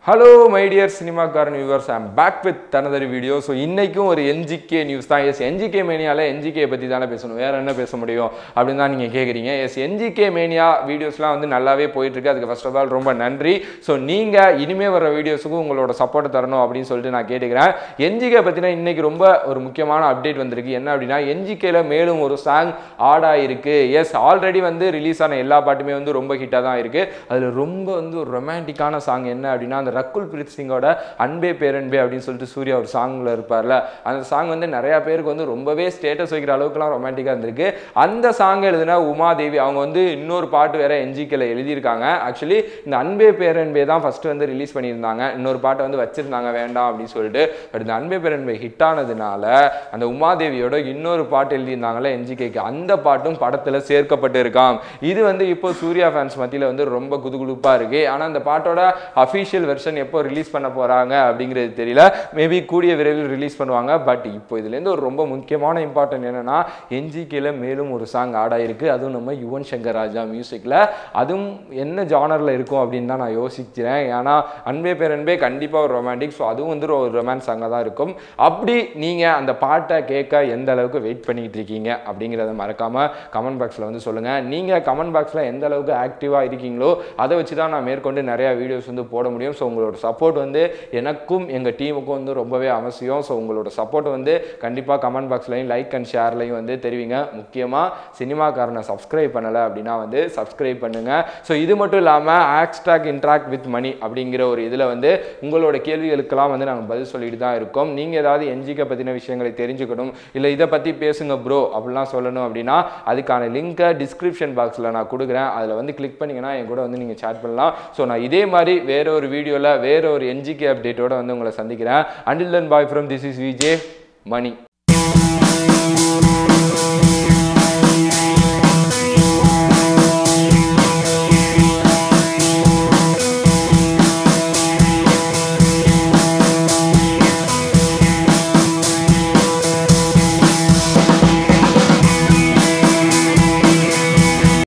hello my dear சினிமாக்காரன் viewers I'm back with another video so இன்னைக்கும் ஒரு NGK news தான் எஸ் என்ஜிகே மேனியால என்ஜிகே பற்றி தானே பேசணும் வேற என்ன பேச முடியும் அப்படின்னு தான் நீங்கள் கேட்குறீங்க எஸ் என்ஜிகே மேனியா வீடியோஸ்லாம் வந்து நல்லாவே போயிட்டு இருக்கு அதுக்கு ஃபர்ஸ்ட் ஆஃப் ஆல் ரொம்ப நன்றி ஸோ நீங்கள் இனிமே வர வீடியோஸுக்கும் உங்களோட சப்போர்ட் தரணும் அப்படின்னு சொல்லிட்டு நான் கேட்டுக்கிறேன் என்ஜிகே பற்றினா இன்னைக்கு ரொம்ப ஒரு முக்கியமான அப்டேட் வந்திருக்கு என்ன அப்படின்னா என்ஜிகேல மேலும் ஒரு சாங் ஆட் ஆயிருக்கு எஸ் ஆல்ரெடி வந்து ரிலீஸ் ஆன எல்லா பாட்டுமே வந்து ரொம்ப ஹிட்டாக தான் இருக்கு அதில் ரொம்ப வந்து ஒரு ரொமான்டிக்கான சாங் என்ன அப்படின்னா அந்த ரக்குல் பிரீத் சிங்கோட அன்பே பேரன்பே அப்படின்னு சொல்லிட்டு சூர்யா ஒரு சாங்ல இருப்பார்ல அந்த சாங் வந்து நிறைய பேருக்கு வந்து ரொம்பவே ஸ்டேட்டஸ் வைக்கிற அளவுக்குலாம் ரொமான்டிக்காக இருந்திருக்கு அந்த சாங் எழுதின உமாதேவி அவங்க வந்து இன்னொரு பாட்டு வேற என்ஜிக்கேல எழுதியிருக்காங்க ஆக்சுவலி இந்த அன்பே பேரன்பே தான் ஃபர்ஸ்ட் வந்து ரிலீஸ் பண்ணியிருந்தாங்க இன்னொரு பாட்டை வந்து வச்சிருந்தாங்க வேண்டாம் அப்படின்னு சொல்லிட்டு பட் இந்த அன்பே பேரன்பே ஹிட் ஆனதுனால அந்த உமாதேவியோட இன்னொரு பாட்டு எழுதியிருந்தாங்கல்ல என்ஜிகேக்கு அந்த பாட்டும் படத்தில் சேர்க்கப்பட்டு இருக்காம் இது வந்து இப்போ சூர்யா ஃபேன்ஸ் மத்தியில் வந்து ரொம்ப குதுகுலுப்பாக இருக்கு ஆனால் அந்த பாட்டோட அஃபிஷியல் வெர்ஷன் எப்போ ரிலீஸ் பண்ண போகிறாங்க அப்படிங்கிறது தெரியல மேபி கூடிய விரைவில் ரிலீஸ் பண்ணுவாங்க பட் இப்போ இதுலேருந்து ஒரு ரொம்ப முக்கியமான இம்பார்ட்டன்ட் என்னன்னா என்ஜிகேல மேலும் ஒரு சாங் ஆட் ஆயிருக்கு அதுவும் நம்ம யுவன் சங்கர் ராஜா மியூசிக்கில் அதுவும் என்ன ஜானரில் இருக்கும் அப்படின்னு தான் நான் யோசிக்கிறேன் ஏன்னா அன்பே பேரன்பே கண்டிப்பாக ஒரு ரொமான்டிக் ஸோ அதுவும் வந்து ஒரு ரொமான்ஸ் சாங்காக தான் இருக்கும் அப்படி நீங்கள் அந்த பாட்டை கேட்க எந்த அளவுக்கு வெயிட் பண்ணிட்டு இருக்கீங்க அப்படிங்கிறத மறக்காமல் கமெண்ட் பாக்ஸில் வந்து சொல்லுங்கள் நீங்கள் கமெண்ட் பாக்ஸில் எந்த அளவுக்கு ஆக்டிவாக இருக்கீங்களோ அதை வச்சு தான் நான் மேற்கொண்டு நிறையா வீடியோஸ் வந்து போட முடியும் ஸோ உங்களோட சப்போர்ட் வந்து எனக்கும் எங்கள் டீமுக்கும் வந்து ரொம்பவே அவசியம் ஸோ உங்களோட சப்போர்ட் வந்து கண்டிப்பாக கமெண்ட் பாக்ஸ்லையும் லைக் அண்ட் ஷேர்லையும் வந்து தெரிவிங்க முக்கியமாக சினிமாக்காரனை சப்ஸ்கிரைப் பண்ணலை அப்படின்னா வந்து சப்ஸ்கிரைப் பண்ணுங்கள் ஸோ இது மட்டும் இல்லாமல் ஆக்ஸ்டாக் இன்ட்ராக்ட் வித் மணி அப்படிங்கிற ஒரு இதில் வந்து உங்களோட கேள்விகளுக்கெல்லாம் வந்து நாங்கள் பதில் சொல்லிட்டு தான் இருக்கோம் நீங்கள் ஏதாவது என்ஜிகே பற்றின விஷயங்களை தெரிஞ்சுக்கணும் இல்லை இதை பற்றி பேசுங்க ப்ரோ அப்படிலாம் சொல்லணும் அப்படின்னா அதுக்கான லிங்க்கை டிஸ்கிரிப்ஷன் பாக்ஸில் நான் கொடுக்குறேன் அதில் வந்து கிளிக் பண்ணிங்கன்னா என் கூட வந்து நீங்கள் சேட் பண்ணலாம் ஸோ நான் இதே மாதிரி வேற ஒரு வீடியோவில் வேற ஒரு என்ஜிகே அப்டேட்டோட வந்து உங்களை சந்திக்கிறேன் until then bye from this is VJ money